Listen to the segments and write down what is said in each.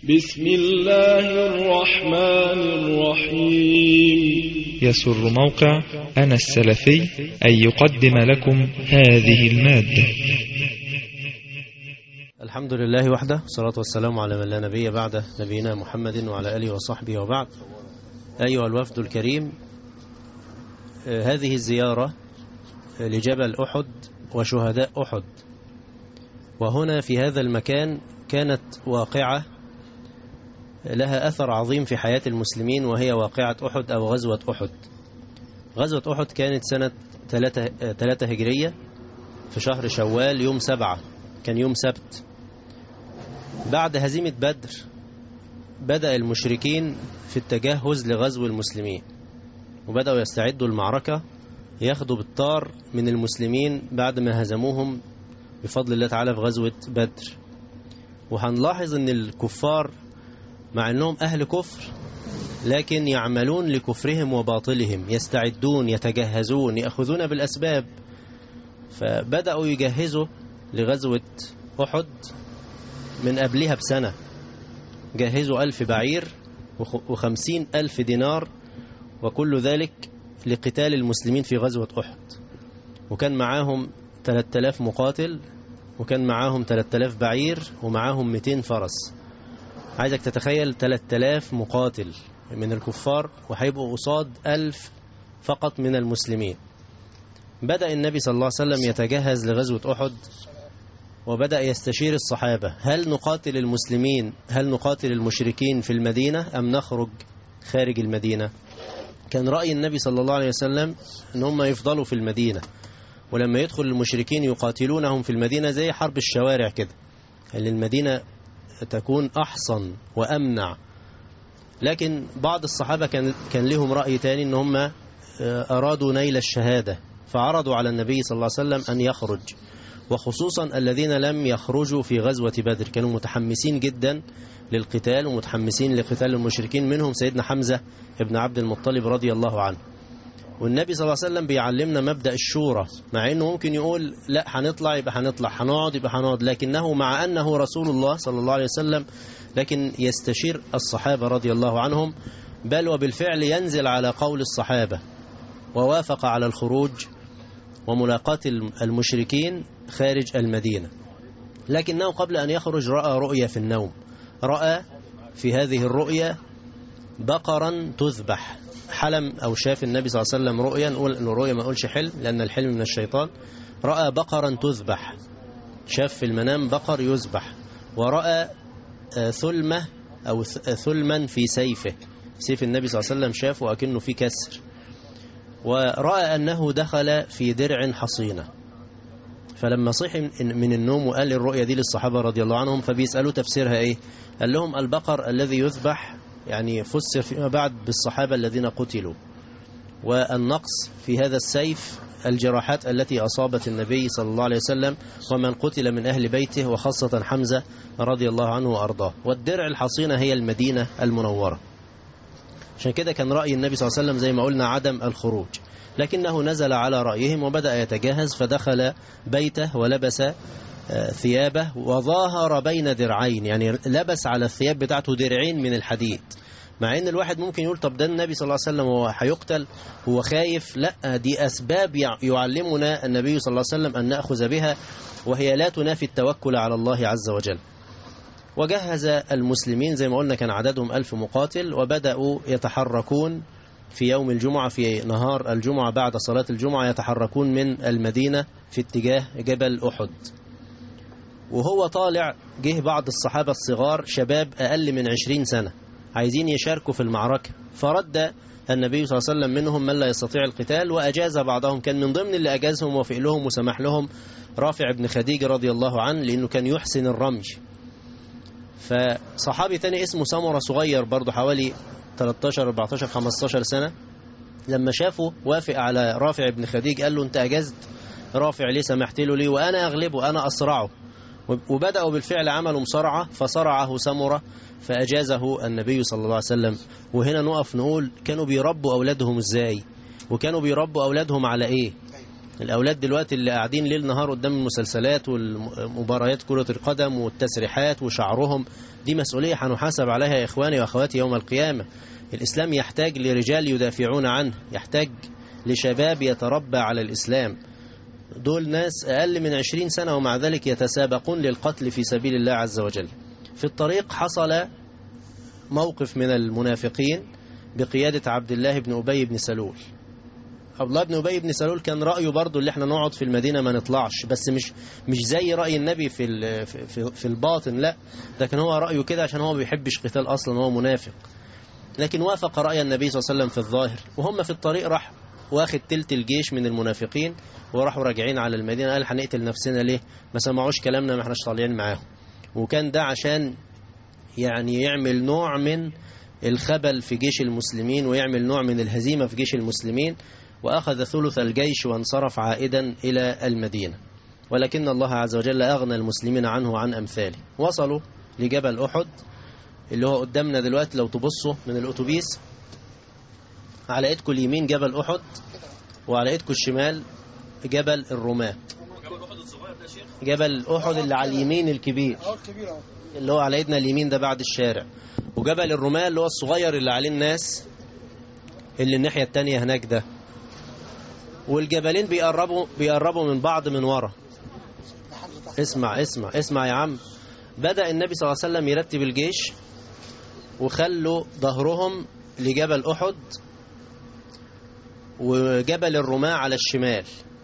بسم الله الرحمن الرحيم يسر موقع أنا السلفي أن يقدم لكم هذه المادة الحمد لله وحده والصلاة والسلام على من لا نبي بعده نبينا محمد وعلى آله وصحبه وبعد أيها الوفد الكريم آه، هذه الزيارة لجبل أحد وشهداء أحد وهنا في هذا المكان كانت واقعة لها أثر عظيم في حياة المسلمين وهي واقعة أحد أو غزوة أحد غزوة أحد كانت سنة 3 هجرية في شهر شوال يوم سبعة كان يوم سبت بعد هزيمة بدر بدأ المشركين في التجهز لغزو المسلمين وبدأوا يستعدوا المعركة ياخدوا بالطار من المسلمين بعد ما هزموهم بفضل الله تعالى في غزوة بدر وهنلاحظ ان الكفار مع انهم اهل كفر لكن يعملون لكفرهم وباطلهم يستعدون يتجهزون يأخذون بالأسباب فبدأوا يجهزوا لغزوة أحد من قبلها بسنة جهزوا ألف بعير وخمسين ألف دينار وكل ذلك لقتال المسلمين في غزوة أحد وكان معاهم 3000 مقاتل وكان معاهم 3000 بعير ومعاهم 200 فرس عايزك تتخيل 3000 مقاتل من الكفار وهيبقوا قصاد 1000 فقط من المسلمين بدأ النبي صلى الله عليه وسلم يتجهز لغزوة أحد وبدأ يستشير الصحابة هل نقاتل المسلمين هل نقاتل المشركين في المدينة أم نخرج خارج المدينة كان رأي النبي صلى الله عليه وسلم أن هم يفضلوا في المدينة ولما يدخل المشركين يقاتلونهم في المدينة زي حرب الشوارع كده اللي المدينة تكون أحصن وأمنع لكن بعض الصحابة كان, كان لهم رأي تاني أن هم أرادوا نيل الشهادة فعرضوا على النبي صلى الله عليه وسلم أن يخرج وخصوصا الذين لم يخرجوا في غزوة بدر كانوا متحمسين جدا للقتال ومتحمسين لقتال المشركين منهم سيدنا حمزة ابن عبد المطلب رضي الله عنه والنبي صلى الله عليه وسلم بيعلمنا مبدأ الشورى مع انه ممكن يقول لا هنطلع يبقى هنطلع هنقعد يبقى هنقعد لكنه مع انه رسول الله صلى الله عليه وسلم لكن يستشير الصحابة رضي الله عنهم بل وبالفعل ينزل على قول الصحابة ووافق على الخروج وملاقاة المشركين خارج المدينة لكنه قبل أن يخرج رأى رؤية في النوم رأى في هذه الرؤية بقرا تذبح حلم أو شاف النبي صلى الله عليه وسلم رؤيا نقول أنه رؤيا ما نقولش حلم لأن الحلم من الشيطان رأى بقرا تذبح شاف في المنام بقر يذبح ورأى ثلمة أو ثلما في سيفه سيف النبي صلى الله عليه وسلم شافه وأكنه في كسر ورأى أنه دخل في درع حصينة فلما صحي من النوم وقال الرؤية دي للصحابة رضي الله عنهم فبيسألوا تفسيرها إيه قال لهم البقر الذي يذبح يعني فسر فيما بعد بالصحابة الذين قتلوا والنقص في هذا السيف الجراحات التي أصابت النبي صلى الله عليه وسلم ومن قتل من أهل بيته وخاصة حمزة رضي الله عنه وأرضاه والدرع الحصينة هي المدينة المنورة عشان كده كان رأي النبي صلى الله عليه وسلم زي ما قلنا عدم الخروج لكنه نزل على رأيهم وبدأ يتجهز فدخل بيته ولبس ثيابه وظاهر بين درعين يعني لبس على الثياب بتاعته درعين من الحديد مع ان الواحد ممكن يقول طب ده النبي صلى الله عليه وسلم هو هيقتل هو خايف لا دي أسباب يعلمنا النبي صلى الله عليه وسلم أن نأخذ بها وهي لا تنافي التوكل على الله عز وجل وجهز المسلمين زي ما قلنا كان عددهم ألف مقاتل وبدأوا يتحركون في يوم الجمعة في نهار الجمعة بعد صلاة الجمعة يتحركون من المدينة في اتجاه جبل أحد وهو طالع جه بعض الصحابة الصغار شباب أقل من عشرين سنة عايزين يشاركوا في المعركة فرد النبي صلى الله عليه وسلم منهم من لا يستطيع القتال وأجاز بعضهم كان من ضمن اللي أجازهم وفق لهم وسمح لهم رافع بن خديج رضي الله عنه لأنه كان يحسن الرمي فصحابي تاني اسمه سمرة صغير برضه حوالي 13 14 15 سنة لما شافه وافق على رافع بن خديج قال له انت أجزت رافع ليه سمحت له ليه وأنا أغلبه أنا أسرعه وبدأوا بالفعل عملوا مصارعة فصرعه سمرة فأجازه النبي صلى الله عليه وسلم وهنا نقف نقول كانوا بيربوا أولادهم إزاي وكانوا بيربوا أولادهم على إيه الأولاد دلوقتي اللي قاعدين ليل نهار قدام المسلسلات والمباريات كرة القدم والتسريحات وشعرهم دي مسؤولية هنحاسب عليها يا إخواني وأخواتي يوم القيامة الإسلام يحتاج لرجال يدافعون عنه يحتاج لشباب يتربى على الإسلام دول ناس أقل من عشرين سنة ومع ذلك يتسابقون للقتل في سبيل الله عز وجل في الطريق حصل موقف من المنافقين بقيادة عبد الله بن أبي بن سلول عبد الله بن أبي بن سلول كان رأيه برضه اللي احنا نقعد في المدينة ما نطلعش بس مش مش زي رأي النبي في في في الباطن لا ده كان هو رأيه كده عشان هو ما بيحبش قتال أصلا هو منافق لكن وافق رأي النبي صلى الله عليه وسلم في الظاهر وهم في الطريق راح واخد تلت الجيش من المنافقين وراحوا راجعين على المدينة قال هنقتل نفسنا ليه ما سمعوش كلامنا ما احناش طالعين معاهم وكان ده عشان يعني يعمل نوع من الخبل في جيش المسلمين ويعمل نوع من الهزيمة في جيش المسلمين وأخذ ثلث الجيش وانصرف عائدا إلى المدينة ولكن الله عز وجل أغنى المسلمين عنه وعن أمثاله وصلوا لجبل أحد اللي هو قدامنا دلوقتي لو تبصوا من الأتوبيس على ايدكم اليمين جبل أحد وعلى ايدكم الشمال جبل الرماة جبل أحد اللي على اليمين الكبير اللي هو على ايدنا اليمين ده بعد الشارع وجبل الرماة اللي هو الصغير اللي عليه الناس اللي الناحية التانية هناك ده والجبلين بيقربوا بيقربوا من بعض من ورا اسمع اسمع اسمع يا عم بدأ النبي صلى الله عليه وسلم يرتب الجيش وخلوا ظهرهم لجبل أحد وجبل الرماة على الشمال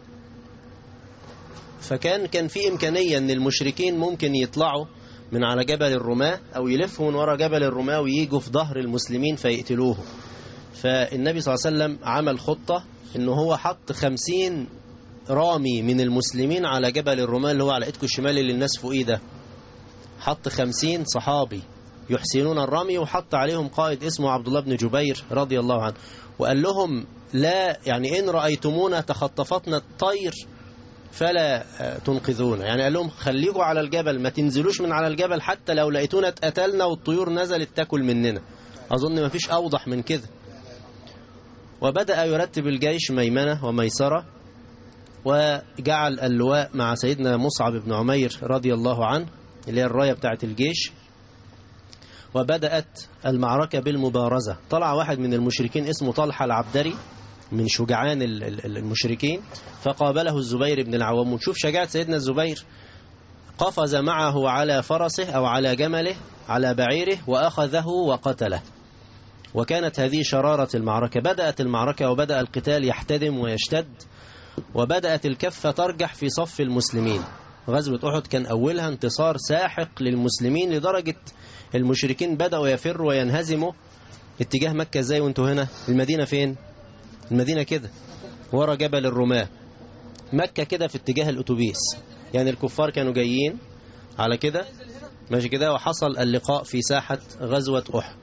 فكان كان في إمكانية أن المشركين ممكن يطلعوا من على جبل الرماة أو يلفوا من وراء جبل الرماة وييجوا في ظهر المسلمين فيقتلوه فالنبي صلى الله عليه وسلم عمل خطة أنه هو حط خمسين رامي من المسلمين على جبل الرماة اللي هو على ايدكم الشمال اللي الناس فوقيه ده حط خمسين صحابي يحسنون الرمي وحط عليهم قائد اسمه عبد الله بن جبير رضي الله عنه وقال لهم لا يعني إن رأيتمونا تخطفتنا الطير فلا تنقذونا يعني قال لهم خليكوا على الجبل ما تنزلوش من على الجبل حتى لو لقيتونا اتقتلنا والطيور نزلت تاكل مننا أظن ما فيش أوضح من كده وبدأ يرتب الجيش ميمنة وميسرة وجعل اللواء مع سيدنا مصعب بن عمير رضي الله عنه اللي هي الراية بتاعة الجيش وبدأت المعركة بالمبارزة طلع واحد من المشركين اسمه طلحة العبدري من شجعان المشركين فقابله الزبير بن العوام ونشوف شجاعة سيدنا الزبير قفز معه على فرسه أو على جمله على بعيره وأخذه وقتله وكانت هذه شرارة المعركة بدأت المعركة وبدأ القتال يحتدم ويشتد وبدأت الكفة ترجح في صف المسلمين غزوة أحد كان أولها انتصار ساحق للمسلمين لدرجة المشركين بدأوا يفروا وينهزموا اتجاه مكة ازاي وانتوا هنا المدينة فين المدينة كده ورا جبل الرماة مكة كده في اتجاه الأتوبيس يعني الكفار كانوا جايين على كده ماشي كده وحصل اللقاء في ساحة غزوة أحد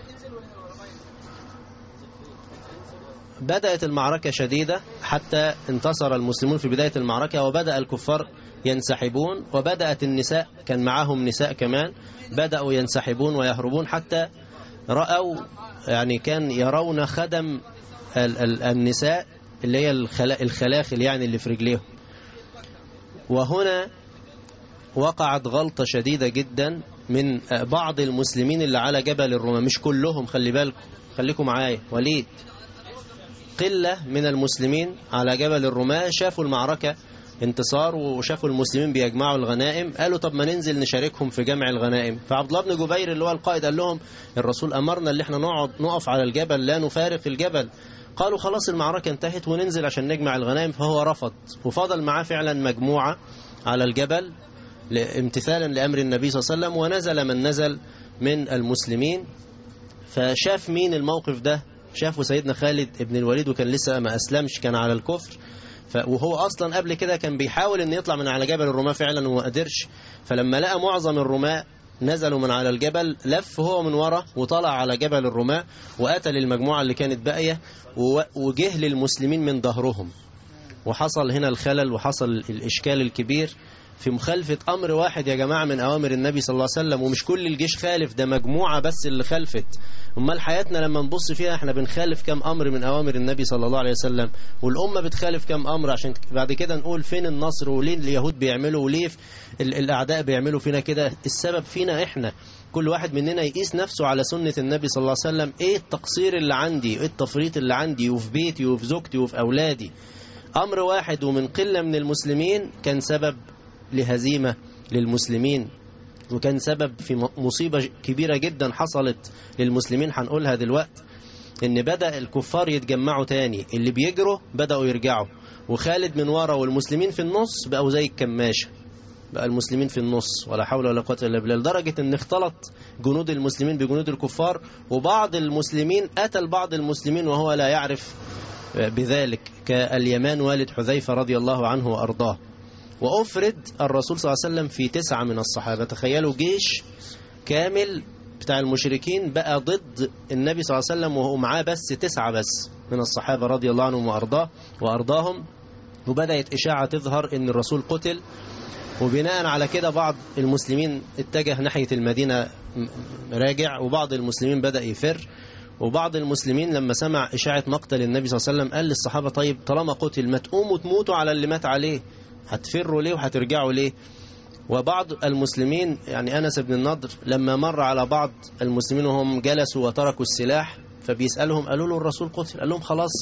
بدأت المعركة شديدة حتى انتصر المسلمون في بداية المعركة وبدأ الكفار ينسحبون وبدأت النساء كان معهم نساء كمان بدأوا ينسحبون ويهربون حتى رأوا يعني كان يرون خدم ال ال النساء اللي هي الخلاخل يعني اللي في رجليهم وهنا وقعت غلطة شديدة جدا من بعض المسلمين اللي على جبل الرماة مش كلهم خلي بالكم خليكم معايا وليد قلة من المسلمين على جبل الرماة شافوا المعركة انتصار وشافوا المسلمين بيجمعوا الغنائم قالوا طب ما ننزل نشاركهم في جمع الغنائم فعبد الله بن جبير اللي هو القائد قال لهم الرسول أمرنا اللي احنا نقعد نقف على الجبل لا نفارق الجبل قالوا خلاص المعركة انتهت وننزل عشان نجمع الغنائم فهو رفض وفضل معاه فعلا مجموعة على الجبل امتثالا لأمر النبي صلى الله عليه وسلم ونزل من نزل من المسلمين فشاف مين الموقف ده شافه سيدنا خالد ابن الوليد وكان لسه ما أسلمش كان على الكفر وهو أصلا قبل كده كان بيحاول أن يطلع من على جبل الرماة فعلا وما قدرش فلما لقى معظم الرماة نزلوا من على الجبل لف هو من ورا وطلع على جبل الرماة وقتل المجموعة اللي كانت باقية وجه للمسلمين من ظهرهم وحصل هنا الخلل وحصل الإشكال الكبير في مخالفة أمر واحد يا جماعة من أوامر النبي صلى الله عليه وسلم ومش كل الجيش خالف ده مجموعة بس اللي خالفت أمال حياتنا لما نبص فيها احنا بنخالف كم أمر من أوامر النبي صلى الله عليه وسلم والأمة بتخالف كم أمر عشان بعد كده نقول فين النصر وليه اليهود بيعملوا وليه الأعداء بيعملوا فينا كده السبب فينا احنا كل واحد مننا يقيس نفسه على سنة النبي صلى الله عليه وسلم ايه التقصير اللي عندي ايه التفريط اللي عندي وفي بيتي وفي زوجتي وفي أولادي أمر واحد ومن قلة من المسلمين كان سبب لهزيمة للمسلمين وكان سبب في مصيبة كبيرة جدا حصلت للمسلمين هنقولها دلوقتي ان بدأ الكفار يتجمعوا تاني اللي بيجروا بدأوا يرجعوا وخالد من ورا والمسلمين في النص بقوا زي الكماشة بقى المسلمين في النص ولا حول ولا قوة إلا بالله لدرجة ان اختلط جنود المسلمين بجنود الكفار وبعض المسلمين قتل بعض المسلمين وهو لا يعرف بذلك كاليمان والد حذيفة رضي الله عنه وأرضاه وأفرد الرسول صلى الله عليه وسلم في تسعة من الصحابة تخيلوا جيش كامل بتاع المشركين بقى ضد النبي صلى الله عليه وسلم وهو معاه بس تسعة بس من الصحابة رضي الله عنهم وأرضاه وأرضاهم وبدأت إشاعة تظهر أن الرسول قتل وبناء على كده بعض المسلمين اتجه ناحية المدينة راجع وبعض المسلمين بدأ يفر وبعض المسلمين لما سمع إشاعة مقتل النبي صلى الله عليه وسلم قال للصحابة طيب طالما قتل ما تقوموا تموتوا على اللي مات عليه هتفروا ليه وهترجعوا ليه وبعض المسلمين يعني أنس بن النضر لما مر على بعض المسلمين وهم جلسوا وتركوا السلاح فبيسألهم قالوا له الرسول قتل قال لهم خلاص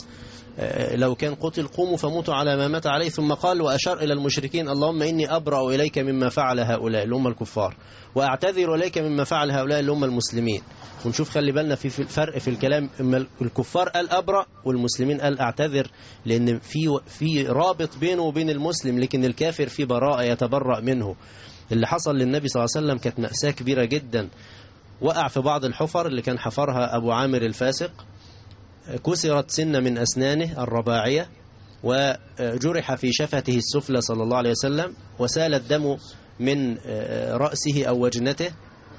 لو كان قتل قوموا فموتوا على ما مات عليه ثم قال وأشار إلى المشركين اللهم إني أبرأ إليك مما فعل هؤلاء اللي هم الكفار وأعتذر إليك مما فعل هؤلاء اللي هم المسلمين ونشوف خلي بالنا في فرق في الكلام إما الكفار قال أبرأ والمسلمين قال أعتذر لأن في في رابط بينه وبين المسلم لكن الكافر في براءة يتبرأ منه اللي حصل للنبي صلى الله عليه وسلم كانت مأساة كبيرة جدا وقع في بعض الحفر اللي كان حفرها أبو عامر الفاسق كسرت سنة من أسنانه الرباعية وجرح في شفته السفلى صلى الله عليه وسلم وسال الدم من رأسه أو وجنته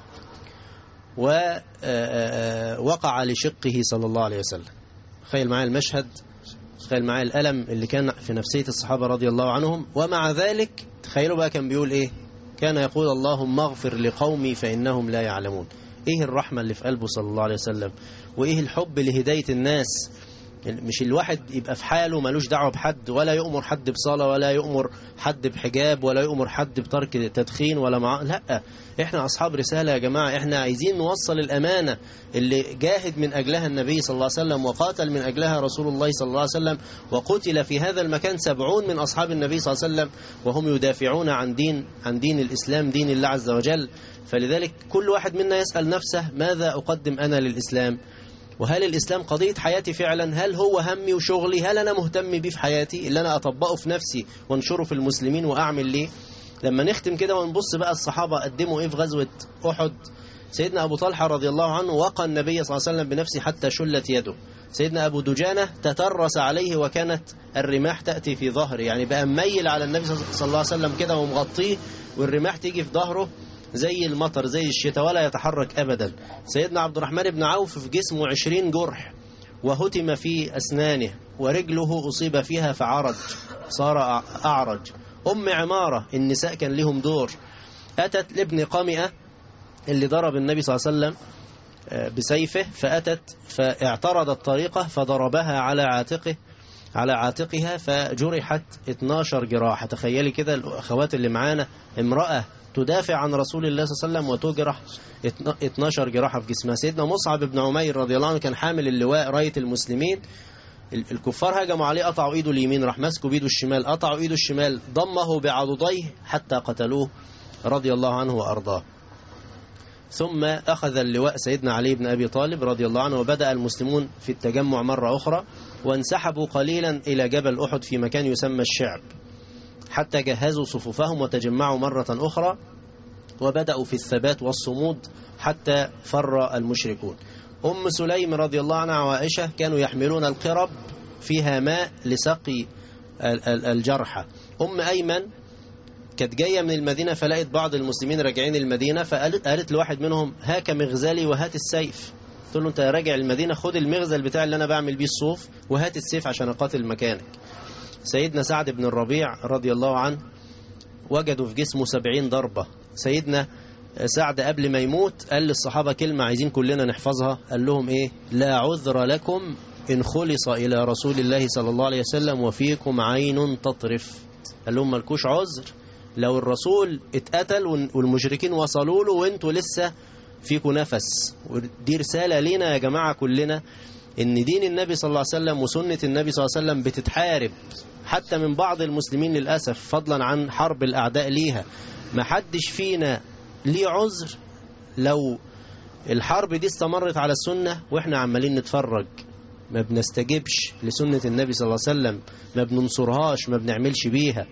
ووقع لشقه صلى الله عليه وسلم تخيل معايا المشهد تخيل معايا الألم اللي كان في نفسية الصحابة رضي الله عنهم ومع ذلك تخيلوا بقى كان بيقول إيه كان يقول اللهم اغفر لقومي فإنهم لا يعلمون ايه الرحمة اللي في قلبه صلى الله عليه وسلم وايه الحب لهداية الناس مش الواحد يبقى في حاله ملوش دعوة بحد ولا يؤمر حد بصلاة ولا يؤمر حد بحجاب ولا يؤمر حد بترك تدخين ولا مع لا احنا اصحاب رسالة يا جماعة احنا عايزين نوصل الامانة اللي جاهد من اجلها النبي صلى الله عليه وسلم وقاتل من اجلها رسول الله صلى الله عليه وسلم وقتل في هذا المكان سبعون من اصحاب النبي صلى الله عليه وسلم وهم يدافعون عن دين عن دين الاسلام دين الله عز وجل فلذلك كل واحد منا يسأل نفسه ماذا أقدم أنا للإسلام وهل الإسلام قضية حياتي فعلا هل هو همي وشغلي هل أنا مهتم بيه في حياتي اللي أنا أطبقه في نفسي وانشره في المسلمين وأعمل ليه لما نختم كده ونبص بقى الصحابة قدموا إيه في غزوة أحد سيدنا أبو طلحة رضي الله عنه وقى النبي صلى الله عليه وسلم بنفسه حتى شلت يده سيدنا أبو دجانة تترس عليه وكانت الرماح تأتي في ظهره يعني بقى ميل على النبي صلى الله عليه وسلم كده ومغطيه والرماح تيجي في ظهره زي المطر زي الشتاء ولا يتحرك أبدا سيدنا عبد الرحمن بن عوف في جسمه عشرين جرح وهتم في أسنانه ورجله أصيب فيها فعرج صار أعرج أم عمارة النساء كان لهم دور أتت لابن قامئة اللي ضرب النبي صلى الله عليه وسلم بسيفه فأتت فاعترض الطريقة فضربها على عاتقه على عاتقها فجرحت 12 جراحة تخيلي كده الأخوات اللي معانا امرأة تدافع عن رسول الله صلى الله عليه وسلم وتجرح 12 جراحة في جسمها سيدنا مصعب بن عمير رضي الله عنه كان حامل اللواء راية المسلمين الكفار هجموا عليه قطعوا ايده اليمين راح ماسكوا بايده الشمال قطعوا ايده الشمال ضمه بعضديه حتى قتلوه رضي الله عنه وارضاه ثم أخذ اللواء سيدنا علي بن أبي طالب رضي الله عنه وبدأ المسلمون في التجمع مرة أخرى وانسحبوا قليلا إلى جبل أحد في مكان يسمى الشعب حتى جهزوا صفوفهم وتجمعوا مرة أخرى وبدأوا في الثبات والصمود حتى فر المشركون أم سليم رضي الله عنها وعائشة كانوا يحملون القرب فيها ماء لسقي الجرحى أم أيمن كانت جاية من المدينة فلقيت بعض المسلمين راجعين المدينة فقالت قالت لواحد منهم هاك مغزلي وهات السيف قلت له انت راجع المدينة خد المغزل بتاع اللي انا بعمل بيه الصوف وهات السيف عشان اقاتل مكانك سيدنا سعد بن الربيع رضي الله عنه وجدوا في جسمه سبعين ضربة سيدنا سعد قبل ما يموت قال للصحابة كلمة عايزين كلنا نحفظها قال لهم ايه لا عذر لكم إن خلص إلى رسول الله صلى الله عليه وسلم وفيكم عين تطرف قال لهم ملكوش عذر لو الرسول اتقتل والمشركين وصلوا له وانتوا لسه فيكم نفس ودي رسالة لينا يا جماعة كلنا ان دين النبي صلى الله عليه وسلم وسنة النبي صلى الله عليه وسلم بتتحارب حتى من بعض المسلمين للأسف فضلا عن حرب الأعداء ليها ما حدش فينا ليه عذر لو الحرب دي استمرت على السنة واحنا عمالين نتفرج ما بنستجبش لسنة النبي صلى الله عليه وسلم ما بننصرهاش ما بنعملش بيها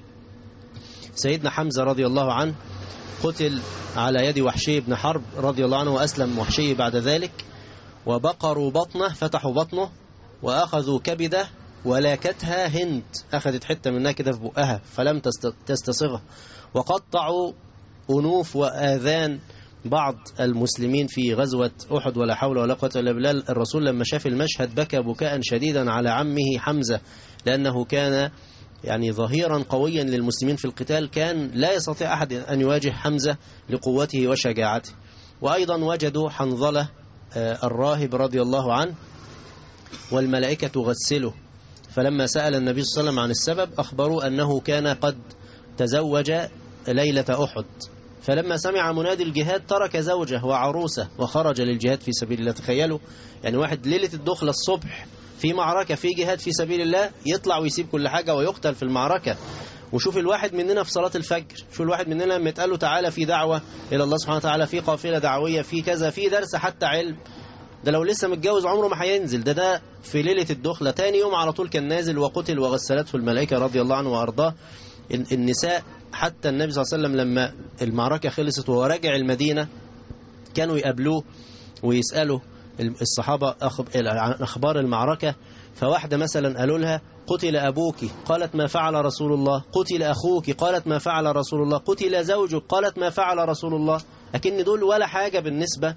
سيدنا حمزة رضي الله عنه قتل على يد وحشي بن حرب رضي الله عنه وأسلم وحشي بعد ذلك وبقروا بطنه فتحوا بطنه وأخذوا كبده ولاكتها هند أخذت حتة منها كده في بقها فلم تستصغها وقطعوا أنوف وآذان بعض المسلمين في غزوة أحد ولا حول ولا قوة إلا بالله الرسول لما شاف المشهد بكى بكاء شديدا على عمه حمزة لأنه كان يعني ظهيرا قويا للمسلمين في القتال كان لا يستطيع أحد أن يواجه حمزة لقوته وشجاعته وأيضا وجدوا حنظلة الراهب رضي الله عنه والملائكة تغسله فلما سأل النبي صلى الله عليه وسلم عن السبب أخبروا أنه كان قد تزوج ليلة أحد فلما سمع منادي الجهاد ترك زوجه وعروسه وخرج للجهاد في سبيل الله تخيلوا يعني واحد ليلة الدخلة الصبح في معركة في جهاد في سبيل الله يطلع ويسيب كل حاجة ويقتل في المعركة وشوف الواحد مننا في صلاة الفجر شوف الواحد مننا لما يتقال له تعالى في دعوة إلى الله سبحانه وتعالى في قافلة دعوية في كذا في درس حتى علم ده لو لسه متجوز عمره ما هينزل ده ده في ليلة الدخلة تاني يوم على طول كان نازل وقتل وغسلته الملائكة رضي الله عنه وأرضاه النساء حتى النبي صلى الله عليه وسلم لما المعركة خلصت وهو راجع المدينة كانوا يقابلوه ويسألوا الصحابة أخبار المعركة فواحدة مثلا قالوا لها قتل أبوك قالت ما فعل رسول الله قتل أخوك قالت ما فعل رسول الله قتل زوجك قالت ما فعل رسول الله لكن دول ولا حاجة بالنسبة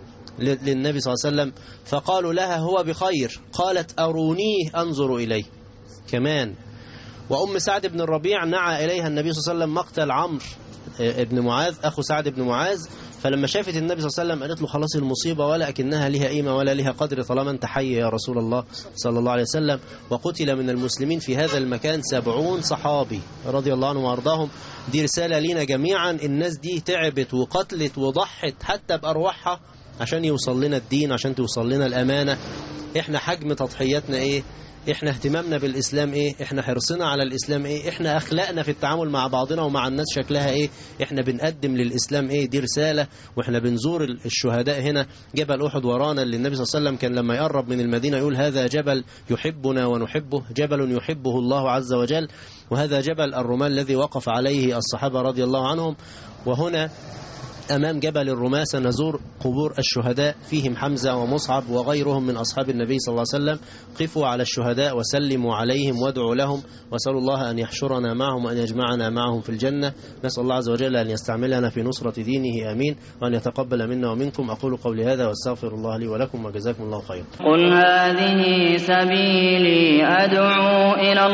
للنبي صلى الله عليه وسلم فقالوا لها هو بخير قالت أرونيه أنظر إليه كمان وأم سعد بن الربيع نعى إليها النبي صلى الله عليه وسلم مقتل عمرو ابن معاذ أخو سعد بن معاذ فلما شافت النبي صلى الله عليه وسلم قالت له خلاص المصيبة ولا أكنها لها قيمة ولا لها قدر طالما أنت حي يا رسول الله صلى الله عليه وسلم وقتل من المسلمين في هذا المكان سبعون صحابي رضي الله عنهم وأرضاهم دي رسالة لنا جميعا الناس دي تعبت وقتلت وضحت حتى بأرواحها عشان يوصل لنا الدين عشان توصل لنا الأمانة احنا حجم تضحياتنا ايه احنا اهتمامنا بالاسلام ايه احنا حرصنا على الاسلام ايه احنا اخلاقنا في التعامل مع بعضنا ومع الناس شكلها ايه احنا بنقدم للاسلام ايه دي رسالة واحنا بنزور الشهداء هنا جبل احد ورانا اللي النبي صلى الله عليه وسلم كان لما يقرب من المدينة يقول هذا جبل يحبنا ونحبه جبل يحبه الله عز وجل وهذا جبل الرمال الذي وقف عليه الصحابة رضي الله عنهم وهنا أمام جبل الرماة سنزور قبور الشهداء فيهم حمزة ومصعب وغيرهم من أصحاب النبي صلى الله عليه وسلم قفوا على الشهداء وسلموا عليهم وادعوا لهم وسألوا الله أن يحشرنا معهم وأن يجمعنا معهم في الجنة نسأل الله عز وجل أن يستعملنا في نصرة دينه آمين وأن يتقبل منا ومنكم أقول قولي هذا واستغفر الله لي ولكم وجزاكم الله خيرا قل هذه سبيلي أدعو إلى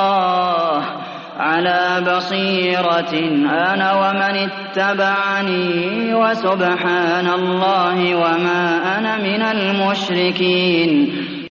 الله على بصيرة أنا ومن اتبعني وسبحان الله وما أنا من المشركين